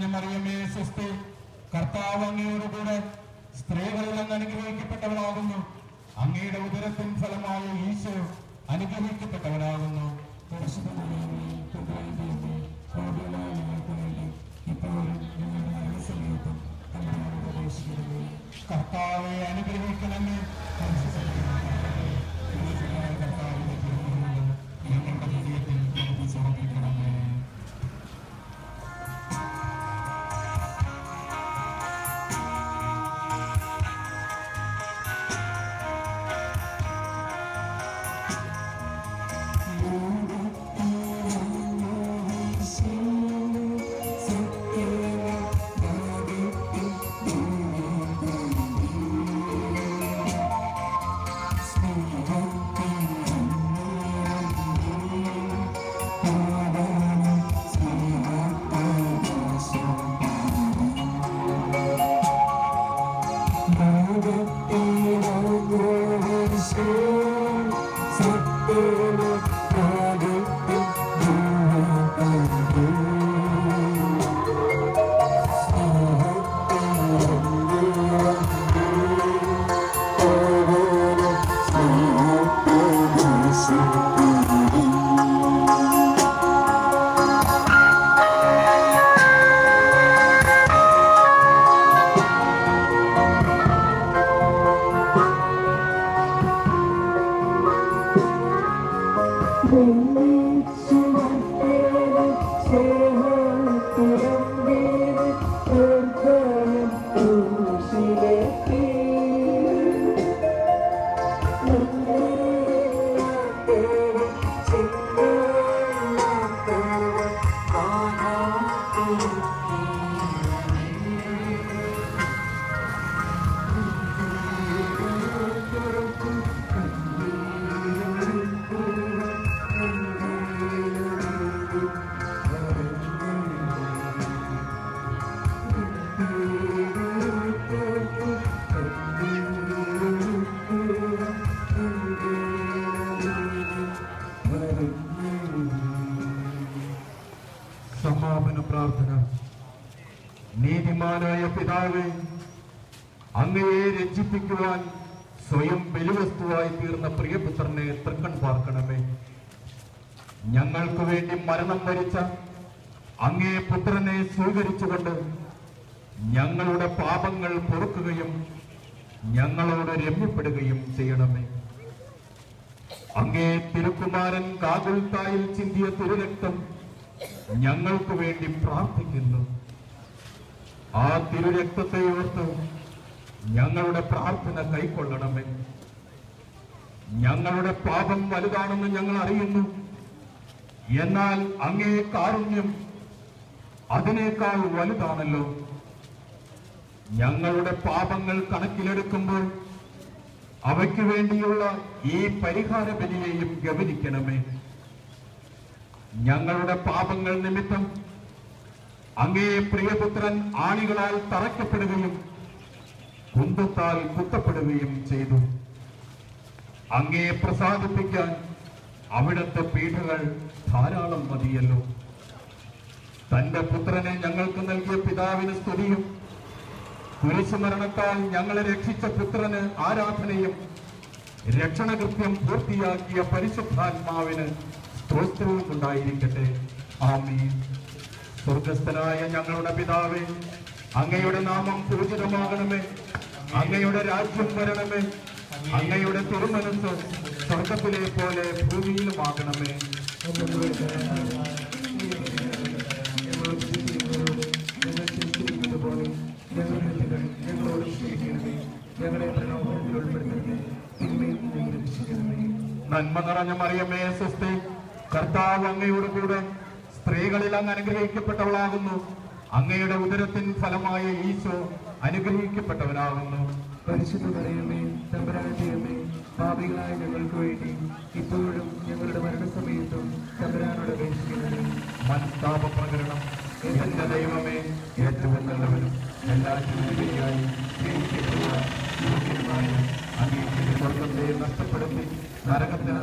നിറഞ്ഞ മറിയമേ സ്വസ്തി കർത്താവ് അങ്ങയോട് കൂടെ സ്ത്രീകളിൽ അങ്ങ് അനുഗ്രഹിക്കപ്പെട്ടവളാകുന്നു അങ്ങയുടെ ഉദരത്തിൻ ഫലമായ ഈശോ അനുഗ്രഹിക്കപ്പെട്ടവനാകുന്നു കർത്താവെ അനുഗ്രഹിക്കണമേ ഞങ്ങളുടെ ഹൃദയത്തിൽ നമുക്ക് സമർപ്പിക്കണമേ സമാപന പ്രാർത്ഥന നീതിമാനായ പിതാവേ അങ്ങയെ രഞ്ജിപ്പിക്കുവാൻ സ്വയം ബലിവസ്തുവായി തീർന്ന പ്രിയപുത്രനെ തൃക്കൺ പാർക്കണമേ ഞങ്ങൾക്ക് വേണ്ടി മരണം വരിച്ച അങ്ങേ പുത്രനെ സ്വീകരിച്ചുകൊണ്ട് ഞങ്ങളുടെ പാപങ്ങൾ പൊറുക്കുകയും ഞങ്ങളോട് രമ്യപ്പെടുകയും ചെയ്യണമേ അങ്ങേ തിരുക്കുമാരൻ കാകുൽത്തായിൽ ചിന്തിയ തിരുരക്തം ഞങ്ങൾക്ക് വേണ്ടി പ്രാർത്ഥിക്കുന്നു ആ തിരുരക്തത്തെ ഓർത്ത് ഞങ്ങളുടെ പ്രാർത്ഥന കൈക്കൊള്ളണമേ ഞങ്ങളുടെ പാപം വലുതാണെന്ന് ഞങ്ങൾ അറിയുന്നു എന്നാൽ അങ്ങേ കാരുണ്യം അതിനേക്കാൾ വലുതാണല്ലോ ഞങ്ങളുടെ പാപങ്ങൾ കണക്കിലെടുക്കുമ്പോൾ അവയ്ക്ക് വേണ്ടിയുള്ള ഈ പരിഹാര ബലിയെയും ഗവനിക്കണമേ ഞങ്ങളുടെ പാപങ്ങൾ നിമിത്തം അങ്ങേ പ്രിയപുത്രൻ ആണികളാൽ തറയ്ക്കപ്പെടുകയും കുന്തത്താൽ കുത്തപ്പെടുകയും ചെയ്തു അങ്ങേ പ്രസാദിപ്പിക്കാൻ അവിടുത്തെ പീഠകൾ ധാരാളം മതിയല്ലോ തന്റെ പുത്രനെ ഞങ്ങൾക്ക് നൽകിയ പിതാവിന് സ്തുതിയും കുരിശുമരണത്താൽ ഞങ്ങളെ രക്ഷിച്ച പുത്രന് ആരാധനയും രക്ഷണകൃത്യം പൂർത്തിയാക്കിയ പരിശുദ്ധാത്മാവിന് സ്തോത്രവും ഉണ്ടായിരിക്കട്ടെ ആമീൻ സ്വർഗസ്ഥനായ ഞങ്ങളുടെ പിതാവേ അങ്ങയുടെ നാമം പൂജിതമാകണമേ അങ്ങയുടെ രാജ്യം വരണമേ അങ്ങയുടെ തിരുമനസ് സ്വർഗത്തിലെ പോലെ ഭൂമിയിലുമാകണമേ നന്മ നിറഞ്ഞ മറിയമേ സ്വസ്തി കർത്താവ് അങ്ങയോട് കൂടെ സ്ത്രീകളിൽ അങ്ങ് അനുഗ്രഹിക്കപ്പെട്ടവളാകുന്നു അങ്ങയുടെ ഉദരത്തിൻ ഫലമായ ഈശോ അനുഗ്രഹിക്കപ്പെട്ടവനാകുന്നു പരിശുദ്ധ മറിയമേ തമ്പരാന്റെ അമ്മേ പാപികളായ ഞങ്ങൾക്ക് വേണ്ടി ഇപ്പോഴും ഞങ്ങളുടെ മരണസമയത്തും തമ്പരാനോട് അപേക്ഷിക്കുന്നത് മനസ്താപ പ്രകരണം എന്റെ ദൈവമേ ഏറ്റവും നല്ലവനും എല്ലാ ജീവിതയായി സ്നേഹിക്കപ്പെടുവാൻ യോഗ്യനുമായ അങ്ങേക്ക് സ്വർഗത്തെ നഷ്ടപ്പെടുത്തി നരകത്തിന്